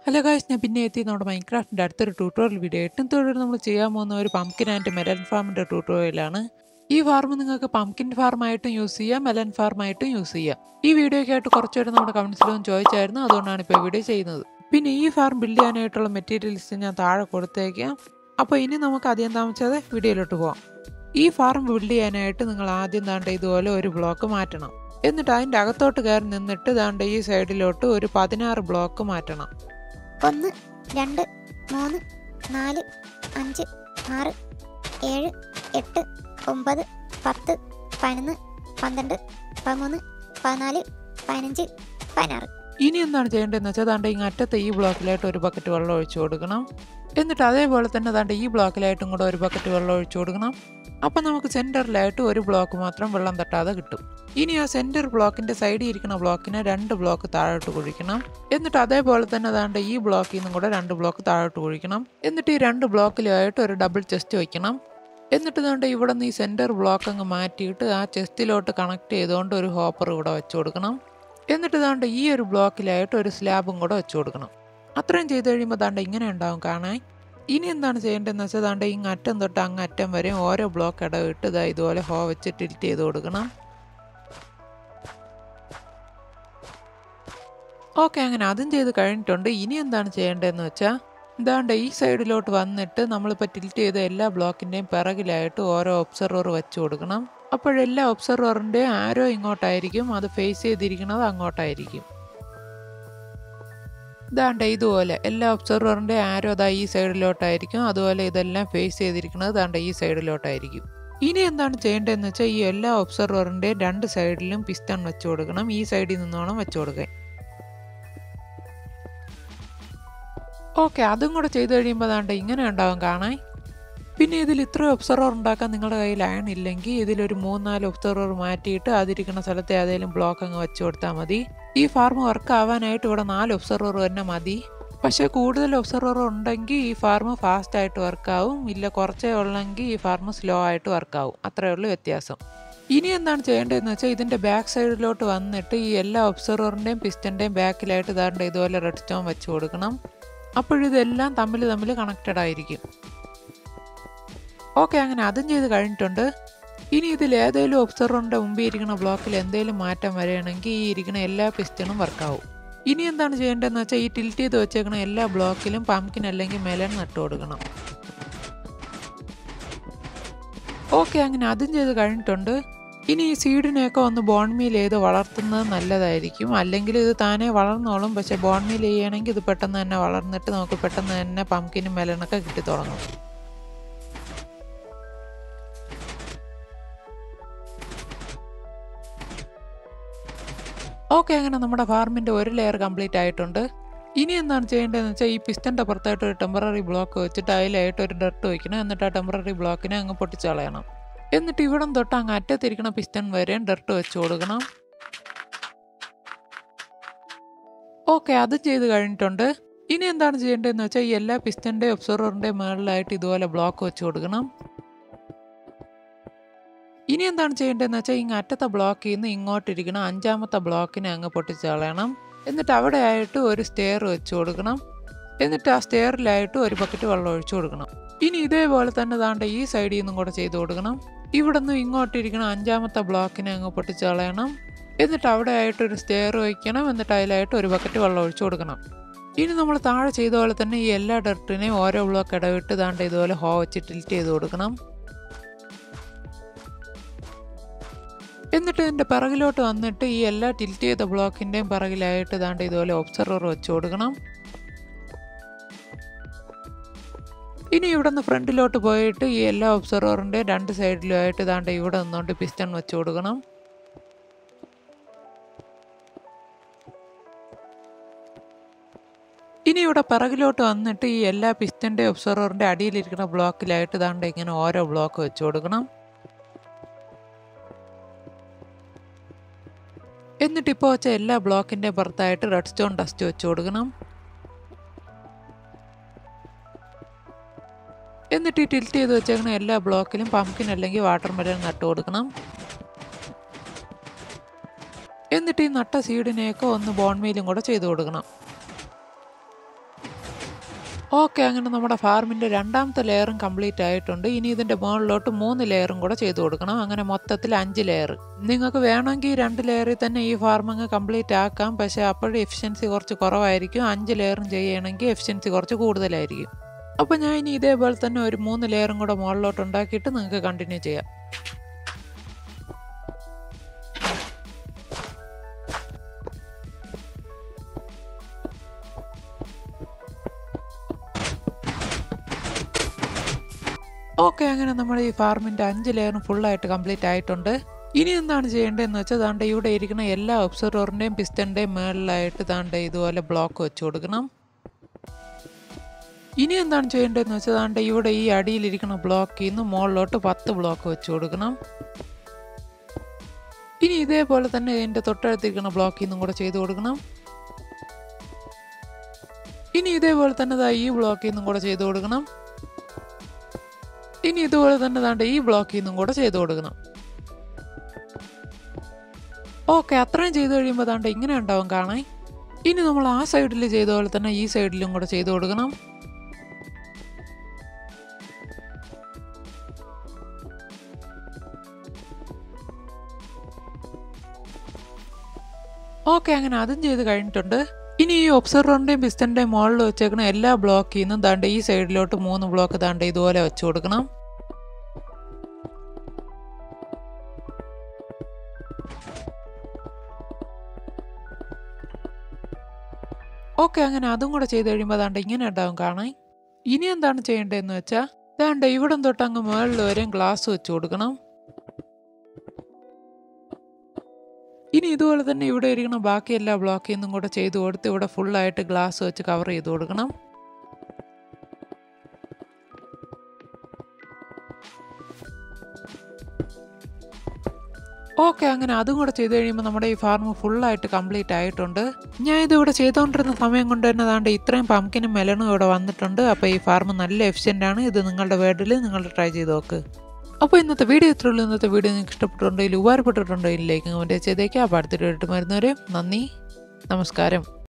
hello guys ഞാൻ പിന്നെ എത്തി നമ്മുടെ മൈൻക്രാഫ്റ്റിൻ്റെ അടുത്തൊരു ട്യൂട്ടോറിയൽ വീഡിയോ എട്ടും തൊഴിൽ നമ്മൾ ചെയ്യാൻ പോകുന്ന ഒരു പംകിൻ ആൻഡ് മെലൻ ഫാമിൻ്റെ ട്യൂട്ടോറിയലാണ് ഈ ഫാർം നിങ്ങൾക്ക് പംകിൻ ഫാർമായിട്ടും യൂസ് ചെയ്യാം മെലൻ ഫാർമായിട്ടും യൂസ് ചെയ്യാം ഈ വീഡിയോയ്ക്കായിട്ട് കുറച്ചുപേര് നമ്മുടെ കമൻസിലൊന്നും ചോദിച്ചായിരുന്നു അതുകൊണ്ടാണ് ഇപ്പോൾ വീഡിയോ ചെയ്യുന്നത് പിന്നെ ഈ ഫാർം ബിൽഡ് ചെയ്യാനായിട്ടുള്ള മെറ്റീരിയൽസ് ഞാൻ താഴെ കൊടുത്തേക്കാം അപ്പോൾ ഇനി നമുക്ക് അധികം താമസിച്ചാതെ വീഡിയോയിലോട്ട് പോകാം ഈ ഫാർം ബിൽഡ് ചെയ്യാനായിട്ട് നിങ്ങൾ ആദ്യം താണ്ട ഇതുപോലെ ഒരു ബ്ലോക്ക് മാറ്റണം എന്നിട്ട് അതിൻ്റെ അകത്തോട്ട് കയറി നിന്നിട്ട് താണ്ട ഈ സൈഡിലോട്ട് ഒരു പതിനാറ് ബ്ലോക്ക് മാറ്റണം ഒന്ന് രണ്ട് മൂന്ന് നാല് അഞ്ച് ആറ് ഏഴ് എട്ട് ഒമ്പത് പത്ത് പതിനൊന്ന് പന്ത്രണ്ട് പതിമൂന്ന് പതിനാല് പതിനഞ്ച് പതിനാറ് ഇനി എന്താണ് ചെയ്യേണ്ടതെന്ന് വെച്ചാൽ ദാണ്ട് ഈ അറ്റത്തെ ഈ ബ്ലോക്കിലായിട്ട് ഒരു ബക്കറ്റ് വെള്ളം ഒഴിച്ചു കൊടുക്കണം എന്നിട്ട് അതേപോലെ തന്നെ ദാണ്ട് ഈ ബ്ലോക്കിലായിട്ടും കൂടെ ഒരു ബക്കറ്റ് വെള്ളം ഒഴിച്ചു കൊടുക്കണം അപ്പം നമുക്ക് സെൻറ്ററിലായിട്ട് ഒരു ബ്ലോക്ക് മാത്രം വെള്ളം തട്ടാതെ കിട്ടും ഇനി ആ സെൻറ്റർ ബ്ലോക്കിൻ്റെ സൈഡിൽ ഇരിക്കുന്ന ബ്ലോക്കിനെ രണ്ട് ബ്ലോക്ക് താഴോട്ട് കുഴിക്കണം എന്നിട്ട് അതേപോലെ തന്നെ ദാണ്ട് ഈ ബ്ലോക്കിൽ നിന്നും കൂടെ രണ്ട് ബ്ലോക്ക് താഴോട്ട് കുഴിക്കണം എന്നിട്ട് ഈ രണ്ട് ബ്ലോക്കിലുമായിട്ട് ഒരു ഡബിൾ ചെസ്റ്റ് വയ്ക്കണം എന്നിട്ട് ദാണ്ട് ഇവിടെ നിന്ന് ഈ സെൻറ്റർ ബ്ലോക്ക് അങ്ങ് മാറ്റിയിട്ട് ആ ചെസ്റ്റിലോട്ട് കണക്ട് ചെയ്തുകൊണ്ട് ഒരു ഹോപ്പർ ഇവിടെ വെച്ച് കൊടുക്കണം എന്നിട്ട് ദാണ്ട് ഈ ഒരു ബ്ലോക്കിലായിട്ട് ഒരു സ്ലാബും കൂടെ വെച്ച് കൊടുക്കണം അത്രയും ചെയ്ത് കഴിയുമ്പോൾ ദാണ്ട് ഇങ്ങനെ ഉണ്ടാവും കാണാൻ ഇനി എന്താണ് ചെയ്യേണ്ടതെന്ന് വെച്ചാൽ ദാണ്ട് ഇങ്ങ് അറ്റം തൊട്ട് അങ്ങ് അറ്റം വരെ ഓരോ ബ്ലോക്ക് ഇടവിട്ട് ഇതാ ഇതുപോലെ ഹോ വെച്ച് ടിൽറ്റ് ചെയ്ത് കൊടുക്കണം ഓക്കെ അങ്ങനെ അതും ചെയ്ത് കഴിഞ്ഞിട്ടുണ്ട് ഇനി എന്താണ് ചെയ്യേണ്ടതെന്ന് വെച്ചാൽ ഇതാണ്ട് ഈ സൈഡിലോട്ട് വന്നിട്ട് നമ്മളിപ്പോൾ ടിൽറ്റ് ചെയ്ത എല്ലാ ബ്ലോക്കിൻ്റെയും പിറകിലായിട്ട് ഓരോ ഒബ്സർവർ വെച്ച് കൊടുക്കണം അപ്പോഴെല്ലാ ഒബ്സർവറിൻ്റെയും ആരോ ഇങ്ങോട്ടായിരിക്കും അത് ഫേസ് ചെയ്തിരിക്കുന്നത് അങ്ങോട്ടായിരിക്കും ഇതാണ്ട് ഇതുപോലെ എല്ലാ ഒബ്സർവറിൻ്റെ ആരോ അതാ ഈ സൈഡിലോട്ടായിരിക്കും അതുപോലെ ഇതെല്ലാം ഫേസ് ചെയ്തിരിക്കുന്നത് ദാണ്ട് ഈ സൈഡിലോട്ടായിരിക്കും ഇനി എന്താണ് ചെയ്യേണ്ടതെന്ന് വെച്ചാൽ ഈ എല്ലാ ഒബ്സർവറിൻ്റെ രണ്ട് സൈഡിലും പിസ്റ്റൺ വെച്ച് കൊടുക്കണം ഈ സൈഡിൽ നിന്നോണം വെച്ച് കൊടുക്കാൻ ഓക്കെ അതും കൂടെ ചെയ്ത് കഴിയുമ്പോൾ ദാണ്ട് ഇങ്ങനെ ഉണ്ടാവും കാണാൻ പിന്നെ ഇതിൽ ഇത്ര ഒബ്സർവർ ഉണ്ടാക്കാൻ നിങ്ങളുടെ കയ്യിൽ അയൺ ഇല്ലെങ്കിൽ ഇതിലൊരു മൂന്നാല് ഒബ്സർവർ മാറ്റിയിട്ട് അതിരിക്കുന്ന സ്ഥലത്തെ ഏതെങ്കിലും ബ്ലോക്ക് അങ്ങ് വെച്ച് കൊടുത്താൽ മതി ഈ ഫാർം വർക്ക് ആവാനായിട്ട് ഇവിടെ നാല് ഒബ്സർവർ തന്നെ മതി പക്ഷേ കൂടുതൽ ഒബ്സർവർ ഉണ്ടെങ്കിൽ ഈ ഫാർം ഫാസ്റ്റ് ആയിട്ട് വർക്കാവും ഇല്ല കുറച്ചേ ഉള്ളെങ്കിൽ ഈ ഫാർം സ്ലോ ആയിട്ട് വർക്കാവും അത്രയേ ഉള്ളൂ വ്യത്യാസം ഇനി എന്താണ് ചെയ്യേണ്ടതെന്ന് വെച്ചാൽ ഇതിൻ്റെ ബാക്ക് സൈഡിലോട്ട് വന്നിട്ട് ഈ എല്ലാ ഒബ്സർവറിൻ്റെയും പിസ്റ്റൻ്റെയും ബാക്കിലായിട്ട് ഇതാണ്ട് ഇതുപോലെ റെഡ് സ്റ്റോൺ വെച്ച് കൊടുക്കണം അപ്പോഴിതെല്ലാം തമ്മിൽ തമ്മിൽ കണക്റ്റഡ് ആയിരിക്കും ഓക്കെ അങ്ങനെ അതും ചെയ്ത് കഴിഞ്ഞിട്ടുണ്ട് ഇനി ഇതിൽ ഏതെങ്കിലും ഒബ്സർവറിൻ്റെ മുമ്പിൽ ഇരിക്കുന്ന ബ്ലോക്കിൽ എന്തെങ്കിലും മാറ്റം വരികയാണെങ്കിൽ ഈ ഇരിക്കുന്ന എല്ലാ പിസ്റ്റണും വർക്കാവും ഇനി എന്താണ് ചെയ്യേണ്ടതെന്ന് വെച്ചാൽ ഈ ടിൽറ്റ് ചെയ്ത് വെച്ചേക്കുന്ന എല്ലാ ബ്ലോക്കിലും പമ്പിൻ അല്ലെങ്കിൽ മെലൻ നട്ടു കൊടുക്കണം ഓക്കെ അങ്ങനെ അതും ചെയ്ത് കഴിഞ്ഞിട്ടുണ്ട് ഇനി ഈ സീഡിനെയൊക്കെ ഒന്ന് ബോൺമീൽ ചെയ്ത് വളർത്തുന്നത് നല്ലതായിരിക്കും അല്ലെങ്കിൽ ഇത് താനേ വളർന്നോളും പക്ഷെ ബോൺമീൽ ചെയ്യണമെങ്കിൽ ഇത് പെട്ടെന്ന് തന്നെ വളർന്നിട്ട് നമുക്ക് പെട്ടെന്ന് തന്നെ പമ്പിനും മെലനൊക്കെ കിട്ടി തുടങ്ങും ഓക്കെ അങ്ങനെ നമ്മുടെ ഫാർമിൻ്റെ ഒരു ലെയർ കംപ്ലീറ്റ് ആയിട്ടുണ്ട് ഇനി എന്താണ് ചെയ്യേണ്ടതെന്ന് വെച്ചാൽ ഈ പിസ്റ്റൻ്റെ പുറത്തായിട്ട് ഒരു ടെമ്പററി ബ്ലോക്ക് വെച്ചിട്ട് അതിലായിട്ട് ഒരു ഡർട്ട് വയ്ക്കണം എന്നിട്ട് ആ ടെമ്പററി ബ്ലോക്കിനെ അങ്ങ് പൊട്ടിച്ച് കളയണം എന്നിട്ട് ഇവിടം തൊട്ട് അങ്ങ് അറ്റത്തിരിക്കുന്ന പിസ്റ്റൺ വരെയും ഡർട്ട് വെച്ച് കൊടുക്കണം ഓക്കെ അത് ചെയ്ത് കഴിഞ്ഞിട്ടുണ്ട് ഇനി എന്താണ് ചെയ്യേണ്ടതെന്ന് വെച്ചാൽ ഈ എല്ലാ പിസ്റ്റൻ്റെയും ഒബ്സർവറിൻ്റെയും മുകളിലായിട്ട് ഇതുപോലെ ബ്ലോക്ക് വെച്ച് കൊടുക്കണം ഇനി എന്താണ് ചെയ്യേണ്ടതെന്ന് വെച്ചാൽ ഇങ്ങ് അറ്റത്തെ ബ്ലോക്കിൽ നിന്ന് ഇങ്ങോട്ടിരിക്കണം അഞ്ചാമത്തെ ബ്ലോക്കിനെ അങ്ങ് പൊട്ടിച്ച് കളയണം എന്നിട്ട് അവിടെ ആയിട്ട് ഒരു സ്റ്റെയർ വെച്ച് കൊടുക്കണം എന്നിട്ട് ആ സ്റ്റെയറിലായിട്ട് ഒരു ബക്കറ്റ് വെള്ളം ഒഴിച്ചു കൊടുക്കണം ഇനി ഇതേപോലെ തന്നെ താണ്ട ഈ സൈഡിൽ നിന്നും കൂടെ ചെയ്ത് കൊടുക്കണം ഇവിടെ നിന്ന് ഇങ്ങോട്ടിരിക്കണം അഞ്ചാമത്തെ ബ്ലോക്കിനെ അങ്ങ് പൊട്ടിച്ച് കളയണം എന്നിട്ട് അവിടെ ആയിട്ട് ഒരു സ്റ്റെയർ വയ്ക്കണം എന്നിട്ട് അതിലായിട്ട് ഒരു ബക്കറ്റ് വെള്ളം ഒഴിച്ചു കൊടുക്കണം ഇനി നമ്മൾ താഴെ ചെയ്ത പോലെ തന്നെ ഈ എല്ലാ ഡർട്ടിനെയും ഓരോ ബ്ലോക്ക് ഇടവിട്ട് താണ്ട ഇതുപോലെ ഹോ വെച്ച് ടിൽറ്റ് ചെയ്ത് കൊടുക്കണം എന്നിട്ട് ഇതിൻ്റെ പിറകിലോട്ട് വന്നിട്ട് ഈ എല്ലാ ടിൽറ്റ് ചെയ്ത ബ്ലോക്കിൻ്റെയും പിറകിലായിട്ട് ദാണ്ട് ഇതുപോലെ ഒബ്സർവർ വെച്ച് കൊടുക്കണം ഇനി ഇവിടെ നിന്ന് ഫ്രണ്ടിലോട്ട് പോയിട്ട് ഈ എല്ലാ ഒബ്സർവറിൻ്റെ രണ്ട് സൈഡിലുമായിട്ട് ദാണ്ട് ഇവിടെ നിന്നുകൊണ്ട് പിസ്റ്റൺ വെച്ച് കൊടുക്കണം ഇനി ഇവിടെ പിറകിലോട്ട് വന്നിട്ട് ഈ എല്ലാ പിസ്റ്റൻ്റെ ഒബ്സർവറിൻ്റെ അടിയിലിരിക്കുന്ന ബ്ലോക്കിലായിട്ട് ദാണ്ട് ഇങ്ങനെ ഓരോ ബ്ലോക്ക് വെച്ച് കൊടുക്കണം എന്നിട്ട് ഇപ്പോൾ വെച്ച എല്ലാ ബ്ലോക്കിൻ്റെ പുറത്തായിട്ട് റെഡ് സ്റ്റോൺ ഡസ്റ്റ് വെച്ച് കൊടുക്കണം എന്നിട്ട് ഈ ടിൽറ്റ് ചെയ്ത് വെച്ചേക്കുന്ന എല്ലാ ബ്ലോക്കിലും പമ്പിൻ അല്ലെങ്കിൽ വാട്ടർ മെലൻ നട്ട് കൊടുക്കണം എന്നിട്ട് ഈ നട്ട സീഡിനെയൊക്കെ ഒന്ന് ബോൺമീലും കൂടെ ചെയ്ത് കൊടുക്കണം ഓക്കെ അങ്ങനെ നമ്മുടെ ഫാർമിൻ്റെ രണ്ടാമത്തെ ലെയറും കംപ്ലീറ്റ് ആയിട്ടുണ്ട് ഇനി ഇതിൻ്റെ മുകളിലോട്ട് മൂന്ന് ലെയറും കൂടെ ചെയ്ത് കൊടുക്കണം അങ്ങനെ മൊത്തത്തിൽ അഞ്ച് ലെയർ നിങ്ങൾക്ക് വേണമെങ്കിൽ രണ്ട് ലെയറിൽ തന്നെ ഈ ഫാർമിങ് കംപ്ലീറ്റ് ആക്കാം പക്ഷേ അപ്പോഴും എഫിഷ്യൻസി കുറച്ച് കുറവായിരിക്കും അഞ്ച് ലെയറും ചെയ്യണമെങ്കിൽ എഫിഷ്യൻസി കുറച്ച് കൂടുതലായിരിക്കും അപ്പോൾ ഞാൻ ഇനി ഇതേപോലെ തന്നെ ഒരു മൂന്ന് ലെയറും കൂടെ മുകളിലോട്ട് ഉണ്ടാക്കിയിട്ട് നിങ്ങൾക്ക് കണ്ടിന്യൂ ചെയ്യാം ഓക്കെ അങ്ങനെ നമ്മൾ ഈ ഫാർമിൻ്റെ അഞ്ച് ലെയറും ഫുള്ളായിട്ട് കംപ്ലീറ്റ് ആയിട്ടുണ്ട് ഇനി എന്താണ് ചെയ്യേണ്ടതെന്ന് വെച്ചാൽ ദാണ്ട് ഇവിടെ ഇരിക്കുന്ന എല്ലാ ഒബ്സർവറിൻ്റെയും പിസ്റ്റൻ്റെയും മുകളിലായിട്ട് ദാണ്ട് ഇതുപോലെ ബ്ലോക്ക് വെച്ച് കൊടുക്കണം ഇനി എന്താണ് ചെയ്യേണ്ടതെന്ന് വെച്ചാൽ ദാണ്ട് ഇവിടെ ഈ അടിയിലിരിക്കുന്ന ബ്ലോക്കിൽ നിന്ന് മുകളിലോട്ട് പത്ത് ബ്ലോക്ക് വെച്ച് കൊടുക്കണം ഇനി ഇതേപോലെ തന്നെ ഇതിൻ്റെ തൊട്ടടുത്തിരിക്കുന്ന ബ്ലോക്കിൽ നിന്നും കൂടെ ചെയ്ത് കൊടുക്കണം ഇനി ഇതേപോലെ തന്നെ ദാ ഈ ബ്ലോക്കിൽ നിന്നും കൂടെ ചെയ്ത് കൊടുക്കണം ഇനി ഇതുപോലെ തന്നെ ദാണ്ട് ഈ ബ്ലോക്കിൽ നിന്നും കൂടെ ചെയ്ത് കൊടുക്കണം ഓക്കെ അത്രയും ചെയ്ത് കഴിയുമ്പോൾ ദാണ്ട് ഇങ്ങനെ ഉണ്ടാവും കാണാൻ ഇനി നമ്മൾ ആ സൈഡിൽ ചെയ്ത പോലെ തന്നെ ഈ സൈഡിലും കൂടെ ചെയ്ത് കൊടുക്കണം ഓക്കെ അങ്ങനെ അതും ചെയ്ത് കഴിഞ്ഞിട്ടുണ്ട് ഇനി ഈ ഒബ്സർവറിൻ്റെയും പിസ്റ്റൻ്റെയും മുകളിൽ വെച്ചേക്കുന്ന എല്ലാ ബ്ലോക്കിൽ നിന്നും ദാണ്ട് ഈ സൈഡിലോട്ട് മൂന്ന് ബ്ലോക്ക് ദാണ്ട് ഇതുപോലെ വെച്ച് കൊടുക്കണം ഓക്കെ അങ്ങനെ അതും കൂടെ ചെയ്ത് കഴിയുമ്പോൾ അതാണ്ട് ഇങ്ങനെ ഉണ്ടാവും കാണാൻ ഇനി എന്താണ് ചെയ്യേണ്ടതെന്ന് വെച്ചാൽ ദാണ്ട് ഇവിടം തൊട്ട് അങ്ങ് മുകളിൽ വരെയും ഗ്ലാസ് വെച്ച് കൊടുക്കണം ഇനി ഇതുപോലെ തന്നെ ഇവിടെ ഇരിക്കുന്ന ബാക്കി എല്ലാ ബ്ലോക്കിൽ നിന്നും കൂടെ ചെയ്ത് കൊടുത്ത് ഇവിടെ ഫുള്ളായിട്ട് ഗ്ലാസ് വെച്ച് കവർ ചെയ്ത് കൊടുക്കണം ഓക്കെ അങ്ങനെ അതും കൂടെ ചെയ്ത് കഴിയുമ്പോൾ നമ്മുടെ ഈ ഫാർം ഫുള്ളായിട്ട് കംപ്ലീറ്റ് ആയിട്ടുണ്ട് ഞാൻ ഇതിവിടെ ചെയ്തുകൊണ്ടിരുന്ന സമയം കൊണ്ട് തന്നെ അതാണ്ട് ഇത്രയും പമ്പിനും മെലണും ഇവിടെ വന്നിട്ടുണ്ട് അപ്പോൾ ഈ ഫാർം നല്ല എഫിഷ്യൻ്റ് ആണ് ഇത് നിങ്ങളുടെ വേർഡിൽ നിങ്ങൾ ട്രൈ ചെയ്ത് നോക്ക് അപ്പോൾ ഇന്നത്തെ വീഡിയോ ഇത്രയുള്ളൂ ഇന്നത്തെ വീഡിയോ നിങ്ങൾക്ക് ഇഷ്ടപ്പെട്ടിട്ടുണ്ടെങ്കിൽ ഉപകാരപ്പെട്ടിട്ടുണ്ടെങ്കിൽ ലൈക്ക് കമൻറ്റ് ചെയ്തേക്കാം അപ്പോൾ അടുത്തൊരു വീട്ടിൽ മരുന്നവരെ നന്ദി നമസ്കാരം